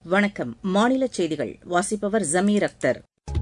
வணக்கம் மாநில செய்திகள் வாசிப்பவர் ஜமீர் அக்தர்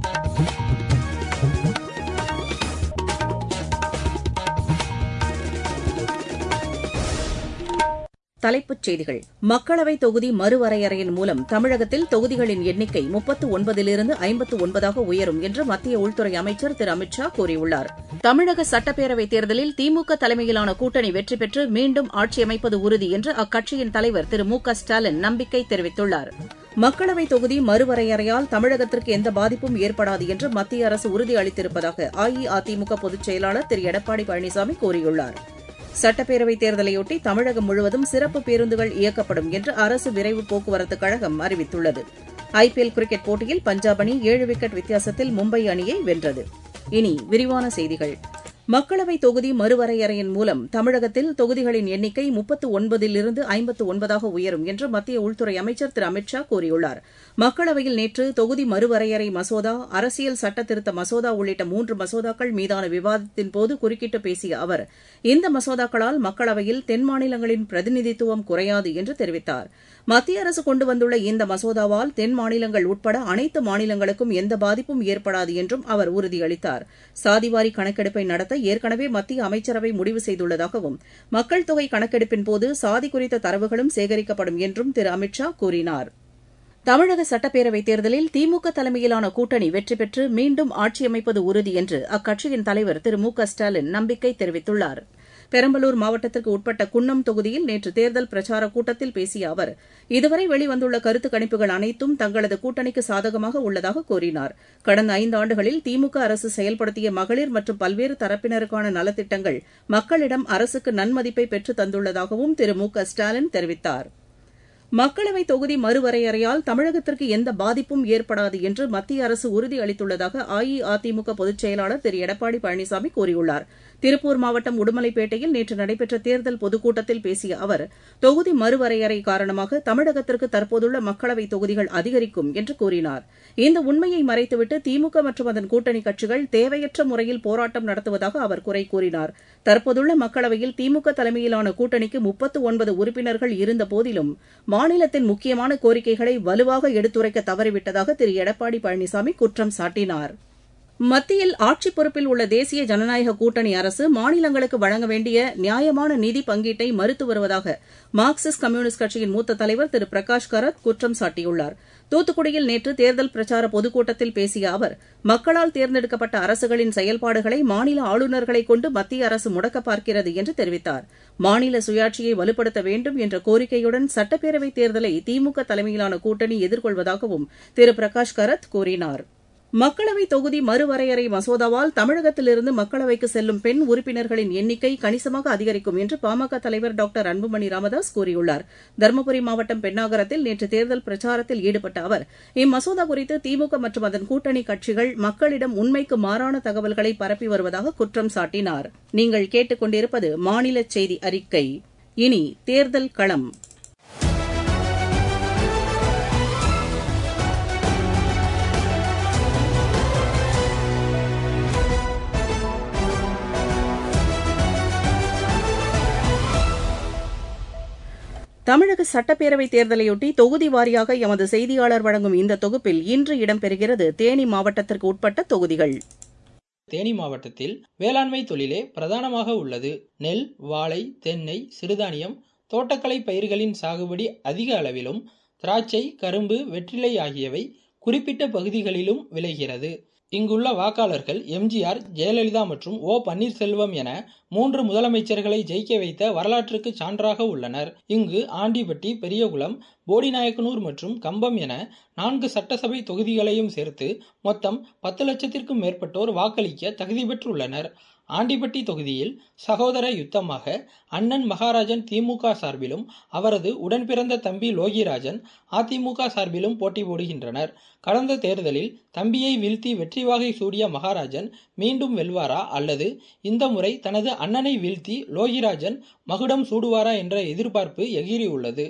தலைப்புச் செய்திகள் மக்களவைத் தொகுதி மறுவரையறையின் மூலம் தமிழகத்தில் தொகுதிகளின் எண்ணிக்கை முப்பத்து ஒன்பதிலிருந்து ஐம்பத்து ஒன்பதாக உயரும் என்று மத்திய உள்துறை அமைச்சர் திரு அமித் ஷா கூறியுள்ளார் தமிழக சட்டப்பேரவைத் தேர்தலில் திமுக தலைமையிலான கூட்டணி வெற்றி பெற்று மீண்டும் ஆட்சியமைப்பது உறுதி என்று அக்கட்சியின் தலைவர் திரு மு க ஸ்டாலின் நம்பிக்கை தெரிவித்துள்ளார் மக்களவைத் தொகுதி மறுவரையறையால் தமிழகத்திற்கு எந்த பாதிப்பும் ஏற்படாது என்று மத்திய அரசு உறுதியளித்திருப்பதாக அஇஅதிமுக பொதுச் செயலாளர் திரு எடப்பாடி பழனிசாமி கூறியுள்ளார் சட்டப்பேரவைத் தேர்தலையொட்டி தமிழகம் முழுவதும் சிறப்பு பேருந்துகள் இயக்கப்படும் என்று அரசு விரைவு போக்குவரத்துக் கழகம் அறிவித்துள்ளது ஐபிஎல் கிரிக்கெட் போட்டியில் பஞ்சாப் அணி ஏழு விக்கெட் வித்தியாசத்தில் மும்பை அணியை வென்றது இனி விரிவான செய்திகள் மக்களவைத் தொகுதி மறுவரையறையின் மூலம் தமிழகத்தில் தொகுதிகளின் எண்ணிக்கை முப்பத்து ஒன்பதிலிருந்து ஐம்பத்து ஒன்பதாக உயரும் என்று மத்திய உள்துறை அமைச்சர் திரு அமித் ஷா கூறியுள்ளார் மக்களவையில் நேற்று தொகுதி மறுவரையறை மசோதா அரசியல் சட்டத்திருத்த மசோதா உள்ளிட்ட மூன்று மசோதாக்கள் மீதான விவாதத்தின்போது குறுக்கிட்டு பேசிய அவர் இந்த மசோதாக்களால் மக்களவையில் தென் மாநிலங்களின் பிரதிநிதித்துவம் குறையாது என்று தெரிவித்தார் மத்திய அரசு கொண்டு வந்துள்ள இந்த மசோதாவால் தென் மாநிலங்கள் உட்பட அனைத்து மாநிலங்களுக்கும் எந்த பாதிப்பும் ஏற்படாது என்றும் அவர் உறுதியளித்தார் சாதிவாரி கணக்கெடுப்பை நடத்த ஏற்கனவே மத்திய அமைச்சரவை முடிவு செய்துள்ளதாகவும் மக்கள் தொகை கணக்கெடுப்பின்போது சாதி குறித்த தரவுகளும் சேகரிக்கப்படும் என்றும் திரு அமித் ஷா கூறினார் தமிழக சட்டப்பேரவைத் தேர்தலில் திமுக தலைமையிலான கூட்டணி வெற்றி பெற்று மீண்டும் ஆட்சியமைப்பது உறுதி என்று அக்கட்சியின் தலைவர் திரு மு க ஸ்டாலின் நம்பிக்கை தெரிவித்துள்ளார் பெரம்பலூர் மாவட்டத்திற்கு உட்பட்ட குன்னம் தொகுதியில் நேற்று தேர்தல் பிரச்சாரக் கூட்டத்தில் பேசிய அவர் இதுவரை வெளிவந்துள்ள கருத்து கணிப்புகள் அனைத்தும் தங்களது கூட்டணிக்கு சாதகமாக உள்ளதாக கூறினார் கடந்த ஐந்து ஆண்டுகளில் திமுக அரசு செயல்படுத்திய மகளிர் மற்றும் பல்வேறு தரப்பினருக்கான நலத்திட்டங்கள் மக்களிடம் அரசுக்கு நன்மதிப்பை பெற்றுத் தந்துள்ளதாகவும் திரு மு க ஸ்டாலின் தெரிவித்தார் மக்களவைத் தொகுதி மறுவரையறையால் தமிழகத்திற்கு எந்த பாதிப்பும் ஏற்படாது என்று மத்திய அரசு உறுதியளித்துள்ளதாக அஇஅதிமுக பொதுச் செயலாளர் திரு எடப்பாடி பழனிசாமி கூறியுள்ளார் திருப்பூர் மாவட்டம் உடுமலைப்பேட்டையில் நேற்று நடைபெற்ற தேர்தல் பொதுக்கூட்டத்தில் பேசிய அவர் தொகுதி மறுவரையறை காரணமாக தமிழகத்திற்கு தற்போதுள்ள மக்களவைத் தொகுதிகள் அதிகரிக்கும் என்று கூறினார் இந்த உண்மையை மறைத்துவிட்டு திமுக மற்றும் அதன் கூட்டணி கட்சிகள் தேவையற்ற முறையில் போராட்டம் நடத்துவதாக அவர் குறை கூறினார் தற்போதுள்ள மக்களவையில் திமுக தலைமையிலான கூட்டணிக்கு முப்பத்து ஒன்பது உறுப்பினர்கள் இருந்தபோதிலும் மாநிலத்தின் முக்கியமான கோரிக்கைகளை வலுவாக எடுத்துரைக்க தவறிவிட்டதாக திரு எடப்பாடி பழனிசாமி குற்றம் சாட்டினார் மத்தியில் ஆட்சிப் பொறுப்பில் உள்ள தேசிய ஜனநாயக கூட்டணி அரசு மாநிலங்களுக்கு வழங்க வேண்டிய நியாயமான நிதி பங்கீட்டை மறுத்து வருவதாக மார்க்சிஸ்ட் கம்யூனிஸ்ட் கட்சியின் மூத்த தலைவர் திரு பிரகாஷ் கரத் குற்றம் சாட்டியுள்ளார் தூத்துக்குடியில் நேற்று தேர்தல் பிரச்சார பொதுக்கூட்டத்தில் பேசிய அவர் மக்களால் தேர்ந்தெடுக்கப்பட்ட அரசுகளின் செயல்பாடுகளை மாநில ஆளுநர்களை கொண்டு மத்திய அரசு முடக்க பார்க்கிறது என்று தெரிவித்தார் மாநில சுயாட்சியை வலுப்படுத்த வேண்டும் என்ற கோரிக்கையுடன் சட்டப்பேரவைத் தேர்தலை திமுக தலைமையிலான கூட்டணி எதிர்கொள்வதாகவும் திரு பிரகாஷ் கரத் கூறினார் மக்களவைத் தொகுதி மறுவரையறை மசோதாவால் தமிழகத்திலிருந்து மக்களவைக்கு செல்லும் பெண் உறுப்பினர்களின் எண்ணிக்கை கணிசமாக அதிகரிக்கும் என்று பாமக தலைவர் டாக்டர் அன்புமணி ராமதாஸ் கூறியுள்ளார் தருமபுரி மாவட்டம் பெண்ணாகரத்தில் நேற்று தேர்தல் பிரச்சாரத்தில் ஈடுபட்ட அவர் இம்மசோதா குறித்து திமுக மற்றும் அதன் கூட்டணி கட்சிகள் மக்களிடம் உண்மைக்கு மாறான தகவல்களை பரப்பி வருவதாக குற்றம் சாட்டினார் நீங்கள் கேட்டுக் கொண்டிருப்பது மாநில செய்தி அறிக்கை இனி தேர்தல் களம் தமிழக சட்டப்பேரவைத் தேர்தலையொட்டி தொகுதி வாரியாக எமது செய்தியாளர் வழங்கும் இந்த தொகுப்பில் இன்று இடம்பெறுகிறது தேனி மாவட்டத்திற்கு உட்பட்ட தொகுதிகள் தேனி மாவட்டத்தில் வேளாண்மை தொழிலே பிரதானமாக உள்ளது நெல் வாழை தென்னை சிறுதானியம் தோட்டக்கலை பயிர்களின் சாகுபடி அதிக அளவிலும் திராட்சை கரும்பு வெற்றிலை ஆகியவை குறிப்பிட்ட பகுதிகளிலும் விளைகிறது இங்குள்ள வாக்காளர்கள் எம்ஜிஆர் ஜெயலலிதா மற்றும் ஓ பன்னீர்செல்வம் என மூன்று முதலமைச்சர்களை ஜெயிக்க வைத்த வரலாற்றுக்கு சான்றாக உள்ளனர் இங்கு ஆண்டிப்பட்டி பெரியகுளம் போடிநாயக்கனூர் மற்றும் கம்பம் என நான்கு சட்டசபை தொகுதிகளையும் சேர்த்து மொத்தம் பத்து லட்சத்திற்கும் மேற்பட்டோர் வாக்களிக்க தகுதி பெற்றுள்ளனர் ஆண்டிப்பட்டி தொகுதியில் சகோதர யுத்தமாக அண்ணன் மகாராஜன் திமுக சார்பிலும் அவரது உடன்பிறந்த தம்பி லோகிராஜன் அதிமுக சார்பிலும் போட்டி போடுகின்றனர் கடந்த தேர்தலில் தம்பியை வீழ்த்தி வெற்றி வாகை சூடிய மகாராஜன் மீண்டும் வெல்வாரா அல்லது இந்த முறை தனது அண்ணனை வீழ்த்தி லோகிராஜன் மகுடம் சூடுவாரா என்ற எதிர்பார்ப்பு எகிரியுள்ளது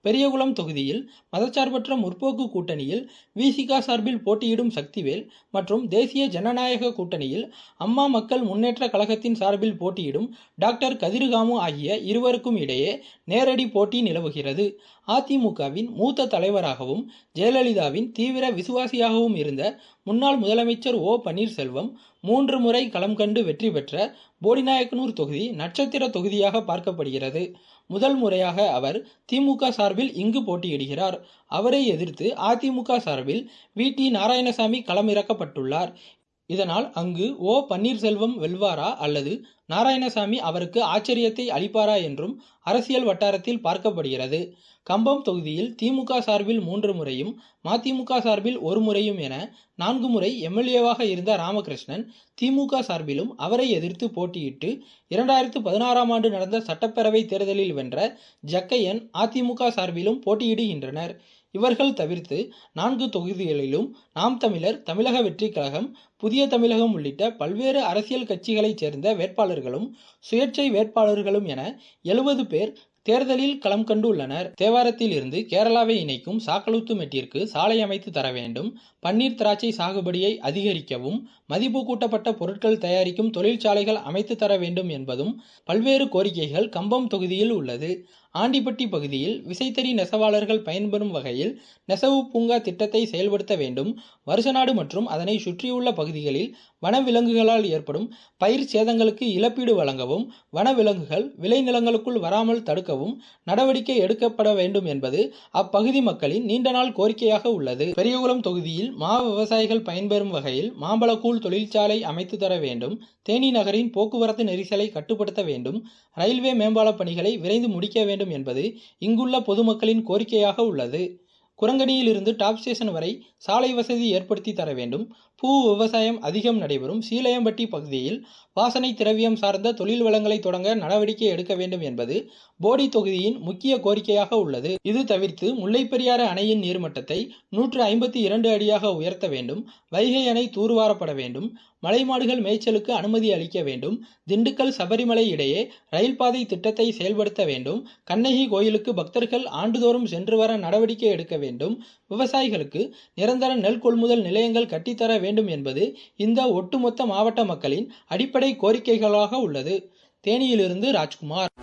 பெரியகுளம் தொகுதியில் மதச்சார்பற்ற முற்போக்கு கூட்டணியில் விசிகா சார்பில் போட்டியிடும் சக்திவேல் மற்றும் தேசிய ஜனநாயக கூட்டணியில் அம்மா மக்கள் முன்னேற்ற கழகத்தின் சார்பில் போட்டியிடும் டாக்டர் கதிர்காமு ஆகிய இருவருக்கும் இடையே நேரடி போட்டி நிலவுகிறது அதிமுகவின் மூத்த தலைவராகவும் ஜெயலலிதாவின் தீவிர விசுவாசியாகவும் இருந்த முன்னாள் முதலமைச்சர் ஓ பன்னீர்செல்வம் மூன்று முறை களம் கண்டு வெற்றி பெற்ற போடிநாயக்கனூர் தொகுதி நட்சத்திர தொகுதியாக பார்க்கப்படுகிறது முதல் முறையாக அவர் திமுக சார்பில் இங்கு போட்டியிடுகிறார் அவரை எதிர்த்து அதிமுக சார்பில் வி டி நாராயணசாமி களமிறக்கப்பட்டுள்ளார் இதனால் அங்கு ஓ பன்னீர்செல்வம் வெல்வாரா அல்லது நாராயணசாமி அவருக்கு ஆச்சரியத்தை அளிப்பாரா என்றும் அரசியல் வட்டாரத்தில் பார்க்கப்படுகிறது கம்பம் தொகுதியில் திமுக சார்பில் மூன்று முறையும் மதிமுக சார்பில் ஒரு முறையும் என நான்கு முறை எம்எல்ஏவாக இருந்த ராமகிருஷ்ணன் திமுக சார்பிலும் அவரை எதிர்த்து போட்டியிட்டு இரண்டாயிரத்து பதினாறாம் ஆண்டு நடந்த சட்டப்பேரவை தேர்தலில் வென்ற ஜக்கையன் அதிமுக சார்பிலும் போட்டியிடுகின்றனர் இவர்கள் தவிர்த்து நான்கு தொகுதிகளிலும் நாம் தமிழர் தமிழக வெற்றி கழகம் புதிய தமிழகம் உள்ளிட்ட பல்வேறு அரசியல் கட்சிகளைச் சேர்ந்த வேட்பாளர்களும் சுயேட்சை வேட்பாளர்களும் என எழுபது பேர் தேர்தலில் களம் கண்டுள்ளனர் தேவாரத்தில் இருந்து கேரளாவை இணைக்கும் சாக்கலூத்து மெட்டிற்கு சாலை அமைத்து தர வேண்டும் பன்னீர் திராட்சை சாகுபடியை அதிகரிக்கவும் மதிப்பு கூட்டப்பட்ட பொருட்கள் தயாரிக்கும் தொழிற்சாலைகள் அமைத்து தர வேண்டும் என்பதும் பல்வேறு கோரிக்கைகள் கம்பம் தொகுதியில் உள்ளது ஆண்டிப்பட்டி பகுதியில் விசைத்தறி நெசவாளர்கள் பயன்பெறும் வகையில் நெசவு பூங்கா திட்டத்தை செயல்படுத்த வேண்டும் வருஷநாடு மற்றும் அதனை சுற்றியுள்ள பகுதிகளில் வனவிலங்குகளால் ஏற்படும் பயிர் சேதங்களுக்கு இழப்பீடு வழங்கவும் வனவிலங்குகள் விளைநிலங்களுக்குள் வராமல் தடுக்கவும் நடவடிக்கை எடுக்கப்பட வேண்டும் என்பது அப்பகுதி மக்களின் நீண்ட நாள் கோரிக்கையாக உள்ளது பெரியகுளம் தொகுதியில் மா விவசாயிகள் பயன்பெறும் வகையில் மாம்பழக்கூழ் தொழிற்சாலை அமைத்து தர வேண்டும் தேனி நகரின் போக்குவரத்து நெரிசலை கட்டுப்படுத்த வேண்டும் ரயில்வே மேம்பால பணிகளை விரைந்து முடிக்க வேண்டும் என்பது இங்குள்ள பொதுமக்களின் கோரிக்கையாக உள்ளது குரங்கணியில் இருந்து டாப் ஸ்டேஷன் வரை சாலை வசதி ஏற்படுத்தி தர வேண்டும் பூ விவசாயம் அதிகம் நடைபெறும் சீலையம்பட்டி பகுதியில் வாசனை திரவியம் சார்ந்த தொழில் வளங்களை தொடங்க நடவடிக்கை எடுக்க வேண்டும் என்பது போடி தொகுதியின் முக்கிய கோரிக்கையாக உள்ளது இது தவிர்த்து முல்லைப்பெரியாறு அணையின் நீர்மட்டத்தை நூற்று ஐம்பத்தி இரண்டு அடியாக உயர்த்த வேண்டும் வைகை அணை தூர்வாரப்பட வேண்டும் மலைமாடுகள் மேய்ச்சலுக்கு அனுமதி அளிக்க வேண்டும் திண்டுக்கல் சபரிமலை இடையே ரயில் பாதை திட்டத்தை செயல்படுத்த வேண்டும் கண்ணகி கோயிலுக்கு பக்தர்கள் ஆண்டுதோறும் சென்று வர நடவடிக்கை எடுக்க வேண்டும் விவசாயிகளுக்கு நிரந்தர நெல் கொள்முதல் நிலையங்கள் கட்டித்தர வேண்டும் என்பது இந்த ஒட்டுமொத்த மாவட்ட மக்களின் அடிப்படை கோரிக்கைகளாக உள்ளது தேனியிலிருந்து ராஜ்குமார்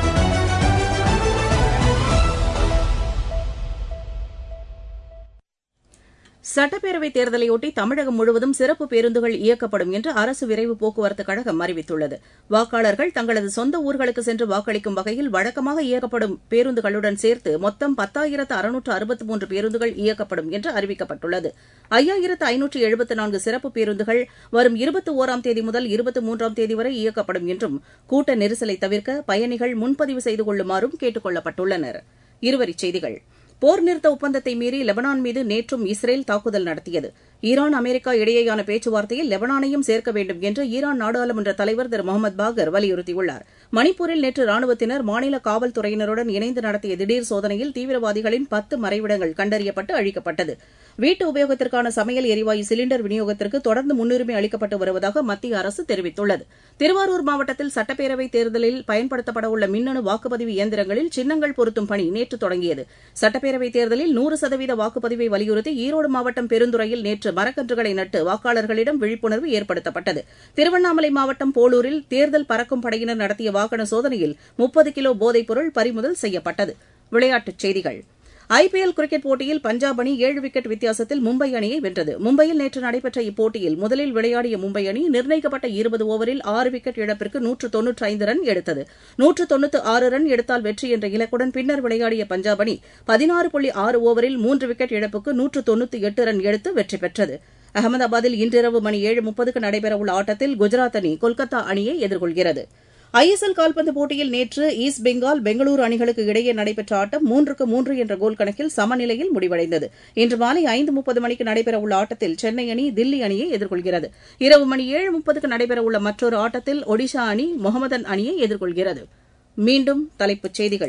சட்டப்பேரவைத் தேர்தலையொட்டி தமிழகம் முழுவதும் சிறப்பு பேருந்துகள் இயக்கப்படும் என்று அரசு விரைவு போக்குவரத்துக் கழகம் அறிவித்துள்ளது வாக்காளர்கள் தங்களது சொந்த ஊர்களுக்கு சென்று வாக்களிக்கும் வகையில் வழக்கமாக இயக்கப்படும் பேருந்துகளுடன் சேர்த்து மொத்தம் பத்தாயிரத்து அறுநூற்று அறுபத்து மூன்று பேருந்துகள் இயக்கப்படும் என்று அறிவிக்கப்பட்டுள்ளது ஐயாயிரத்து ஐநூற்று எழுபத்து நான்கு சிறப்பு பேருந்துகள் வரும் இருபத்தி ஒராம் தேதி முதல் இருபத்தி மூன்றாம் தேதி வரை இயக்கப்படும் என்றும் கூட்ட நெரிசலை தவிர்க்க பயணிகள் முன்பதிவு செய்து கொள்ளுமாறும் கேட்டுக் கொள்ளப்பட்டுள்ளனர் இருவரிச் செய்திகள் போர் நிறுத்த ஒப்பந்தத்தை மீறி லெபனான் மீது நேற்றும் இஸ்ரேல் தாக்குதல் நடத்தியது ஈரான் அமெரிக்கா இடையேயான பேச்சுவார்த்தையில் லெபனானையும் சேர்க்க வேண்டும் என்று ஈரான் நாடாளுமன்ற தலைவர் திரு முகமது பாகர் வலியுறுத்தியுள்ளார் மணிப்பூரில் நேற்று ராணுவத்தினர் மாநில காவல்துறையினருடன் இணைந்து நடத்திய திடீர் சோதனையில் தீவிரவாதிகளின் பத்து மறைவிடங்கள் கண்டறியப்பட்டு அழிக்கப்பட்டது வீட்டு உபயோகத்திற்கான சமையல் எரிவாயு சிலிண்டர் விநியோகத்திற்கு தொடர்ந்து முன்னுரிமை அளிக்கப்பட்டு வருவதாக மத்திய அரசு தெரிவித்துள்ளது திருவாரூர் மாவட்டத்தில் சட்டப்பேரவைத் தேர்தலில் பயன்படுத்தப்படவுள்ள மின்னணு வாக்குப்பதிவு இயந்திரங்களில் சின்னங்கள் பொருத்தும் பணி நேற்று தொடங்கியது சட்டப்பேரவைத் தேர்தலில் நூறு சதவீத வாக்குப்பதிவை வலியுறுத்தி ஈரோடு மாவட்டம் பெருந்துறையில் நேற்று மரக்கன்றுகளை நட்டு வாக்காளர்களிடம் விழிப்புணர்வு ஏற்படுத்தப்பட்டது திருவண்ணாமலை மாவட்டம் போலூரில் தேர்தல் பறக்கும் படையினர் நடத்திய வாகன சோதனையில் முப்பது கிலோ போதைப்பொருள் பறிமுதல் செய்யப்பட்டது விளையாட்டுச் செய்திகள் ஐபிஎல் கிரிக்கெட் போட்டியில் பஞ்சாப் அணி ஏழு விக்கெட் வித்தியாசத்தில் மும்பை அணியை வென்றது மும்பையில் நேற்று நடைபெற்ற இப்போட்டியில் முதலில் விளையாடிய மும்பை அணி நிர்ணயிக்கப்பட்ட இருபது ஓவரில் ஆறு விக்கெட் இழப்பிற்கு நூற்று தொன்னூற்றி ஐந்து ரன் எடுத்தது நூற்று தொன்னூற்று ஆறு ரன் எடுத்தால் வெற்றி என்ற இலக்குடன் பின்னர் விளையாடிய பஞ்சாப் அணி பதினாறு புள்ளி ஆறு ஓவரில் மூன்று விக்கெட் இழப்புக்கு நூற்று தொன்னூற்றி எட்டு ரன் எடுத்து வெற்றி பெற்றது அகமதாபாத்தில் இன்றிரவு மணி ஏழு முப்பதுக்கு நடைபெறவுள்ள ஆட்டத்தில் குஜராத் அணி கொல்கத்தா அணியை எதிர்கொள்கிறது ஐஎஸ்எல் கால்பந்து போட்டியில் நேற்று ஈஸ்ட் பெங்கால் பெங்களூரு அணிகளுக்கு இடையே நடைபெற்ற ஆட்டம் மூன்றுக்கு மூன்று என்ற கோல் கணக்கில் சமநிலையில் முடிவடைந்தது இன்று மாலை ஐந்து முப்பது மணிக்கு நடைபெறவுள்ள ஆட்டத்தில் சென்னை அணி தில்லி அணியை எதிர்கொள்கிறது இரவு மணி ஏழு முப்பதுக்கு நடைபெறவுள்ள மற்றொரு ஆட்டத்தில் ஒடிஷா அணி முகமதன் அணியை எதிர்கொள்கிறது மீண்டும் தலைப்புச் செய்திகள்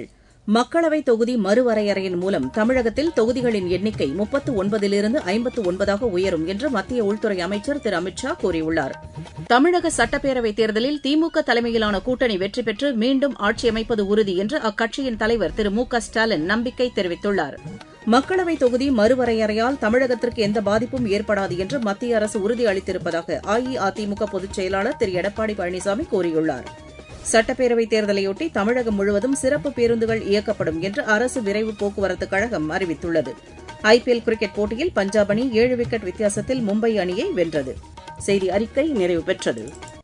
மக்களவைத் தொகுதி மறுவரையறையின் மூலம் தமிழகத்தில் தொகுதிகளின் எண்ணிக்கை முப்பத்து ஒன்பதிலிருந்து ஐம்பத்து ஒன்பதாக உயரும் என்று மத்திய உள்துறை அமைச்சர் திரு அமித் ஷா கூறியுள்ளார் தமிழக சட்டப்பேரவைத் தேர்தலில் திமுக தலைமையிலான கூட்டணி வெற்றி பெற்று மீண்டும் ஆட்சியமைப்பது உறுதி என்று அக்கட்சியின் தலைவர் திரு மு க ஸ்டாலின் நம்பிக்கை தெரிவித்துள்ளார் மக்களவைத் தொகுதி மறுவரையறையால் தமிழகத்திற்கு எந்த பாதிப்பும் ஏற்படாது என்று மத்திய அரசு உறுதி அளித்திருப்பதாக அஇஅதிமுக பொதுச் செயலாளர் திரு எடப்பாடி பழனிசாமி கூறியுள்ளார் சட்டப்பேரவைத் தேர்தலையொட்டி தமிழகம் முழுவதும் சிறப்பு பேருந்துகள் இயக்கப்படும் என்று அரசு விரைவு போக்குவரத்துக் கழகம் அறிவித்துள்ளது ஐபிஎல் கிரிக்கெட் போட்டியில் பஞ்சாப் அணி ஏழு விக்கெட் வித்தியாசத்தில் மும்பை அணியை வென்றது செய்தி அறிக்கை நிறைவு பெற்றது